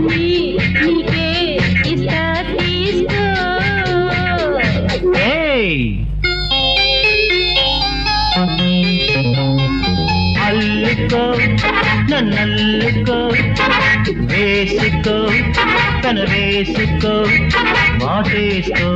అన్నీ నీకే ఇస్తా తీసుకో ఏయ్ అల్లుకో నన్నల్లుకో వేసుకో తన వేసుకో మాటేసుకో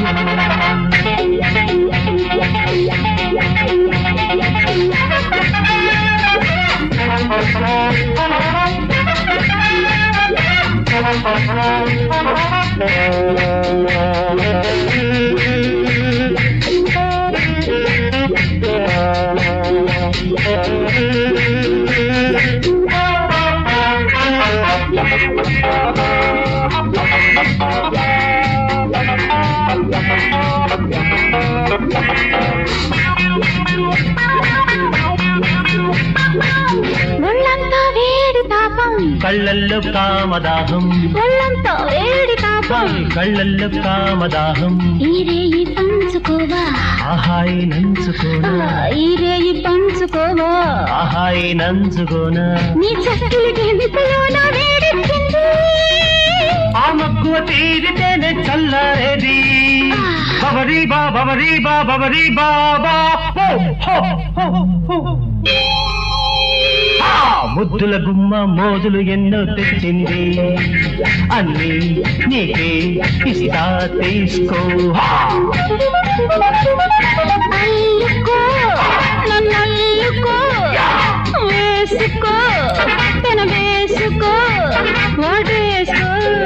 ఒళ్ళంతా వేడి తాపం కళ్ళల్లో కామదాహం ఒళ్ళంతా వేడి తాపం కళ్ళల్లో కామదాహం ఈ రేయి పంచుకోవా ఆహాయి నంచుకోనా ఈ రేయి పంచుకోవా ఆహాయి నంచుకోనా నీ చక్కలి గెంతులో నా వేడెక్కింది ఆ మక్కువ తీరితేనే చల్లారేది బబరీ బా బబరీ బా బబరీ బాబా ముద్దుల గుమ్మ మోజులు ఎన్నో తెచ్చింది అన్ని నీకే ఇస్తా తీసుకో హా! అల్లుకో నన్ను అల్లుకో వేసుకో తన వేసుకో వాటేసుకో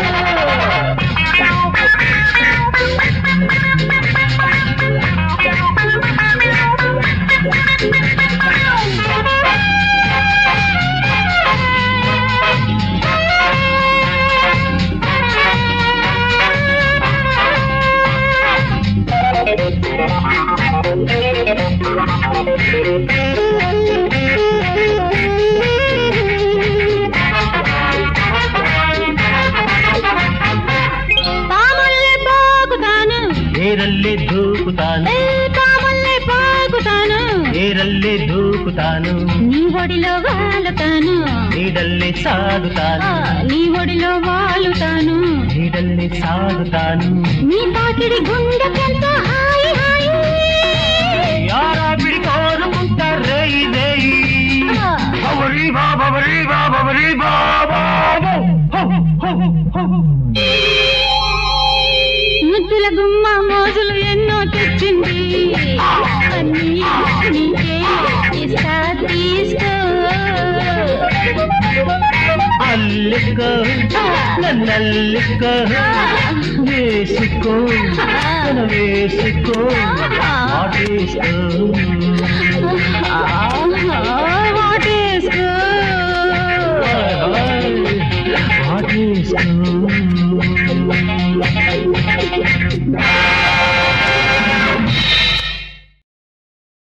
పాముల్ని పాకుతాను ఏరల్లే దూకుతాను ఏ పాముల్ని పాకుతాను ఏరల్లే దూకుతాను నీ ఒడిలో వాలుతాను నీడల్లే ఆ, సాగుతాను నీ ఒడిలో వాలుతాను నీడల్లే సాగుతాను నీ తాకిడి గుండెకెంత హాయి హాయి యారాపిడి కోరుకుంటా రేయి రేయి ఆ, బబరీ బా బబరీ బా బబరీ బా బాబో. హో, హో, హో, హో. ముద్దుల గుమ్మ మోజులు ఎన్నో తెచ్చింది అన్నీ నీకే ఇస్తా తీసుకో అల్లుకో నన్నల్లుకో వేసుకో తన వేసుకో మాటేసుకో ఆ